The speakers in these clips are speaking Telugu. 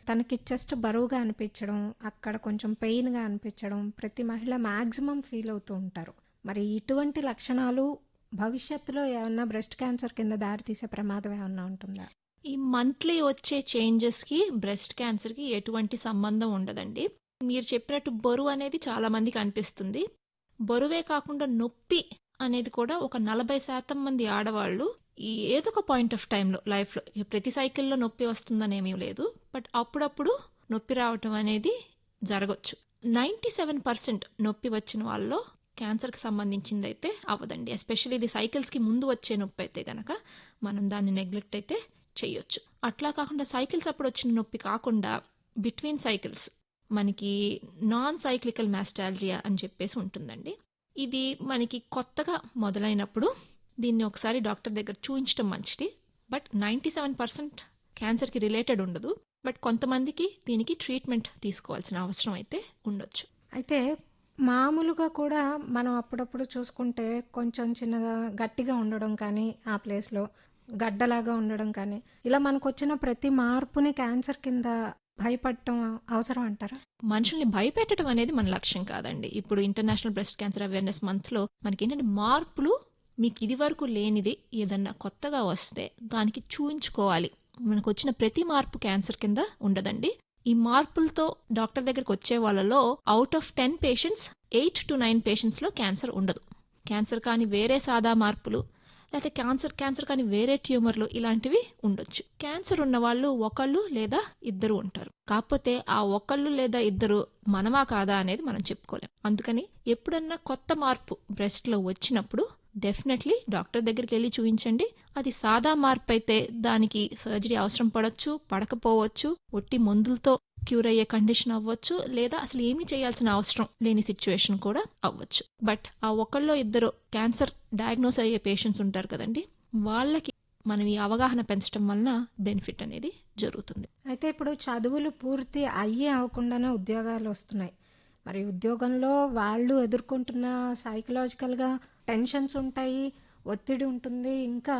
తనకి చెస్ట్ బరువుగా అనిపించడం, అక్కడ కొంచెం పెయిన్‌గా అనిపించడం ప్రతి మహిళ మాక్సిమం ఫీల్ అవుతూ ఉంటారు. మరి ఇటువంటి లక్షణాలు భవిష్యత్తులో ఏమన్నా బ్రెస్ట్ క్యాన్సర్ కింద దారితీసే ప్రమాదం ఏమన్నా ఉంటుందా? ఈ మంత్లీ వచ్చే చేంజెస్‌కి బ్రెస్ట్ క్యాన్సర్‌కి ఎటువంటి సంబంధం ఉండదండి. మీరు చెప్పినట్టు బరువు అనేది చాలా మందికి అనిపిస్తుంది. బరువే కాకుండా నొప్పి అనేది కూడా ఒక 40% మంది ఆడవాళ్ళు ఈ ఏదో ఒక పాయింట్ ఆఫ్ టైమ్‌లో లైఫ్‌లో ప్రతి సైకిల్‌లో నొప్పి వస్తుందనేమీ లేదు. బట్ అప్పుడప్పుడు నొప్పి రావటం అనేది జరగొచ్చు. 97% నొప్పి వచ్చిన వాళ్ళలో క్యాన్సర్‌కి సంబంధించిందైతే అవ్వదండి. ఎస్పెషల్లీ ఇది సైకిల్స్‌కి ముందు వచ్చే నొప్పి అయితే గనక మనం దాన్ని నెగ్లెక్ట్ అయితే చేయొచ్చు. అట్లా కాకుండా సైకిల్స్ అప్పుడు వచ్చిన నొప్పి కాకుండా బిట్వీన్ సైకిల్స్ మనకి నాన్ సైక్లికల్ మాస్టాల్జియా అని చెప్పేసి ఉంటుందండి. ఇది మనకి కొత్తగా మొదలైనప్పుడు దీన్ని ఒకసారి డాక్టర్ దగ్గర చూయించడం మంచిది. బట్ 97% క్యాన్సర్‌కి రిలేటెడ్ ఉండదు. బట్ కొంతమందికి దీనికి ట్రీట్మెంట్ తీసుకోవాల్సిన అవసరం అయితే ఉండొచ్చు. అయితే మామూలుగా కూడా మనం అప్పుడప్పుడు చూసుకుంటే కొంచెం చిన్నగా గట్టిగా ఉండడం కానీ ఆ ప్లేస్‌లో గడ్డలాగా ఉండడం కానీ ఇలా మనకొచ్చిన ప్రతి మార్పుని క్యాన్సర్ కింద భయపడటం అవసరం అంటారా? మనుషుల్ని భయపెట్టడం అనేది మన లక్ష్యం కాదండి. ఇప్పుడు ఇంటర్నేషనల్ బ్రెస్ట్ క్యాన్సర్ అవేర్‌నెస్ మంత్‌లో మనకేంటంటే మార్పులు మీకు ఇదివరకు లేనిది ఏదన్నా కొత్తగా వస్తే దానికి చూయించుకోవాలి. మనకొచ్చిన ప్రతి మార్పు క్యాన్సర్ కింద ఉండదండి. ఈ మార్పులతో డాక్టర్ దగ్గరికి వచ్చే వాళ్ళలో ఔట్ ఆఫ్ 10 పేషెంట్స్ 8-9 పేషెంట్స్‌లో క్యాన్సర్ ఉండదు. క్యాన్సర్ కాని వేరే సాదా మార్పులు లేకపోతే క్యాన్సర్ క్యాన్సర్ కాని వేరే ట్యూమర్‌లు ఇలాంటివి ఉండొచ్చు. క్యాన్సర్ ఉన్నవాళ్ళు ఒకళ్ళు లేదా ఇద్దరు ఉంటారు. కాకపోతే ఆ ఒకళ్ళు లేదా ఇద్దరు మనమా కాదా అనేది మనం చెప్పుకోలేం. అందుకని ఎప్పుడన్నా కొత్త మార్పు బ్రెస్ట్‌లో వచ్చినప్పుడు డెఫినెట్‌లీ డాక్టర్ దగ్గరికెళ్లి చూయించండి. అది సాదా మార్పు అయితే దానికి సర్జరీ అవసరం పడొచ్చు, పడకపోవచ్చు. ఒట్టి మందులతో క్యూర్ అయ్యే కండిషన్ అవ్వచ్చు. లేదా అసలు ఏమీ చేయాల్సిన అవసరం లేని సిట్యుయేషన్ కూడా అవ్వచ్చు. బట్ ఆ ఒకళ్ళో ఇద్దరు క్యాన్సర్ డయాగ్నోస్ అయ్యే పేషెంట్స్ ఉంటారు కదండీ! వాళ్ళకి మనం ఈ అవగాహన పెంచడం వలన బెనిఫిట్ అనేది జరుగుతుంది. అయితే ఇప్పుడు చదువులు పూర్తి అయ్యి అవ్వకుండానే ఉద్యోగాలు వస్తున్నాయి. మరి ఉద్యోగంలో వాళ్ళు ఎదుర్కొంటున్న సైకలాజికల్‌గా టెన్షన్స్ ఉంటాయి. ఒత్తిడి ఉంటుంది. ఇంకా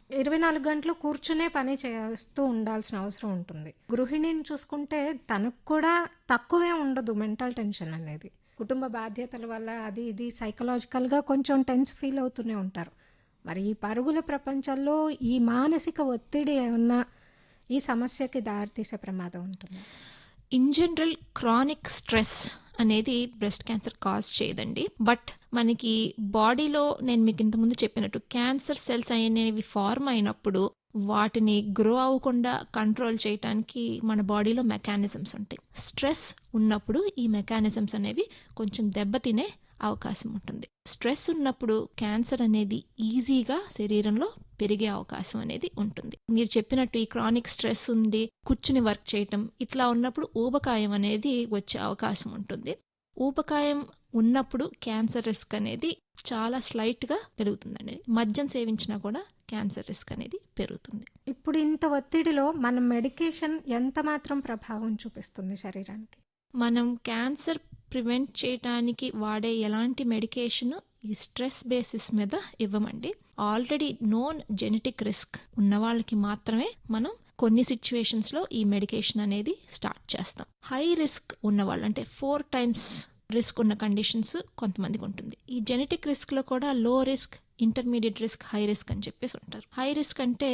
24 గంటలు కూర్చునే పని చేస్తూ ఉండాల్సిన అవసరం ఉంటుంది. గృహిణిని చూసుకుంటే తనకు కూడా తక్కువే ఉండదు మెంటల్ టెన్షన్ అనేది. కుటుంబ బాధ్యతల వల్ల అది ఇది సైకలాజికల్‌గా కొంచెం టెన్స్ ఫీల్ అవుతూనే ఉంటారు. మరి ఈ పరుగుల ప్రపంచంలో ఈ మానసిక ఒత్తిడి ఏమన్నా ఈ సమస్యకి దారితీసే ప్రమాదం ఉంటుందా? ఇన్ జనరల్ క్రానిక్ స్ట్రెస్ అనేది బ్రెస్ట్ క్యాన్సర్ కాజ్ చేయదండి. బట్ మనకి బాడీలో నేను మీకు ఇంతకుముందు చెప్పినట్టు క్యాన్సర్ సెల్స్ అనేవి ఫార్మ్ అయినప్పుడు వాటిని గ్రో అవ్వకుండా కంట్రోల్ చేయటానికి మన బాడీలో మెకానిజమ్స్ ఉంటాయి. స్ట్రెస్ ఉన్నప్పుడు ఈ మెకానిజమ్స్ అనేవి కొంచెం దెబ్బతినే అవకాశం ఉంటుంది. స్ట్రెస్ ఉన్నప్పుడు క్యాన్సర్ అనేది ఈజీగా శరీరంలో పెరిగే అవకాశం అనేది ఉంటుంది. మీరు చెప్పినట్టు ఈ క్రానిక్ స్ట్రెస్ ఉంది, కూర్చుని వర్క్ చేయటం ఇట్లా ఉన్నప్పుడు ఊబకాయం అనేది వచ్చే అవకాశం ఉంటుంది. ఊబకాయం ఉన్నప్పుడు క్యాన్సర్ రిస్క్ అనేది చాలా స్లైట్‌గా పెరుగుతుందండి. మద్యం సేవించినా కూడా క్యాన్సర్ రిస్క్ అనేది పెరుగుతుంది. ఇప్పుడు ఇంత ఒత్తిడిలో మన మెడికేషన్ ఎంత మాత్రం ప్రభావం చూపిస్తుంది శరీరానికి? మనం క్యాన్సర్ ప్రివెంట్ చేయటానికి వాడే ఎలాంటి మెడికేషన్ ఈ స్ట్రెస్ బేసిస్ మీద ఇవ్వమండి. ఆల్రెడీ నోన్ జెనెటిక్ రిస్క్ ఉన్న వాళ్ళకి మాత్రమే మనం కొన్ని సిట్యుయేషన్స్‌లో ఈ మెడికేషన్ అనేది స్టార్ట్ చేస్తాం. హై రిస్క్ ఉన్నవాళ్ళు అంటే 4 టైమ్స్ రిస్క్ ఉన్న కండిషన్స్ కొంతమందికి ఉంటుంది. ఈ జెనెటిక్ రిస్క్‌లో కూడా low risk, intermediate risk, high risk అని చెప్పేసి ఉంటారు. హై రిస్క్ అంటే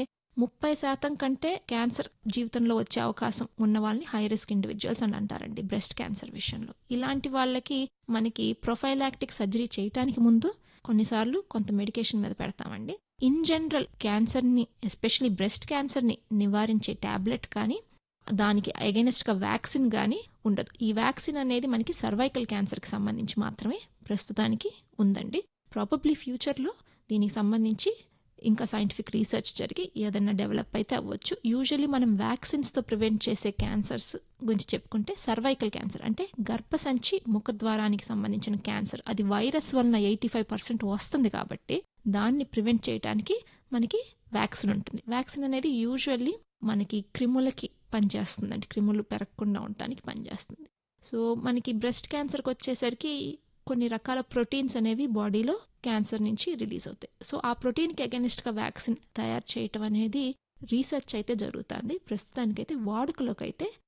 30% కంటే క్యాన్సర్ జీవితంలో వచ్చే అవకాశం ఉన్న వాళ్ళని హై రిస్క్ ఇండివిడ్యువల్స్ అని అంటారండి బ్రెస్ట్ క్యాన్సర్ విషయంలో. ఇలాంటి వాళ్ళకి మనకి ప్రొఫైలాక్టిక్ సర్జరీ చేయటానికి ముందు కొన్నిసార్లు కొంత మెడికేషన్ మీద పెడతామండి. ఇన్ జనరల్ క్యాన్సర్‌ని ఎస్పెషల్లీ బ్రెస్ట్ క్యాన్సర్‌ని నివారించే టాబ్లెట్ కానీ దానికి అగైనెస్ట్‌గా వ్యాక్సిన్ గానీ ఉండదు. ఈ వ్యాక్సిన్ అనేది మనకి సర్వైకల్ క్యాన్సర్‌కి సంబంధించి మాత్రమే ప్రస్తుతానికి ఉందండి. ప్రాబబ్లీ ఫ్యూచర్‌లో దీనికి సంబంధించి ఇంకా సైంటిఫిక్ రీసెర్చ్ జరిగి ఏదన్నా డెవలప్ అయితే అవ్వచ్చు. యూజువల్లీ మనం వ్యాక్సిన్స్‌తో ప్రివెంట్ చేసే క్యాన్సర్స్ గురించి చెప్పుకుంటే సర్వైకల్ క్యాన్సర్ అంటే గర్భసంచి ముఖద్వారానికి సంబంధించిన క్యాన్సర్ అది వైరస్ వలన 85% వస్తుంది కాబట్టి దాన్ని ప్రివెంట్ చేయటానికి మనకి వ్యాక్సిన్ ఉంటుంది. వ్యాక్సిన్ అనేది యూజువల్లీ మనకి క్రిములకి పనిచేస్తుందండి. క్రిములు పెరగకుండా ఉండటానికి పనిచేస్తుంది. సో మనకి బ్రెస్ట్ క్యాన్సర్‌కి వచ్చేసరికి కొన్ని రకాల ప్రోటీన్స్ అనేవి బాడీలో క్యాన్సర్ నుంచి రిలీజ్ అవుతాయి. సో ఆ ప్రోటీన్‌కి అగైనెస్ట్‌గా వ్యాక్సిన్ తయారు చేయటం అనేది రీసెర్చ్ అయితే జరుగుతాంది. ప్రస్తుతానికైతే వాడుకలోకైతే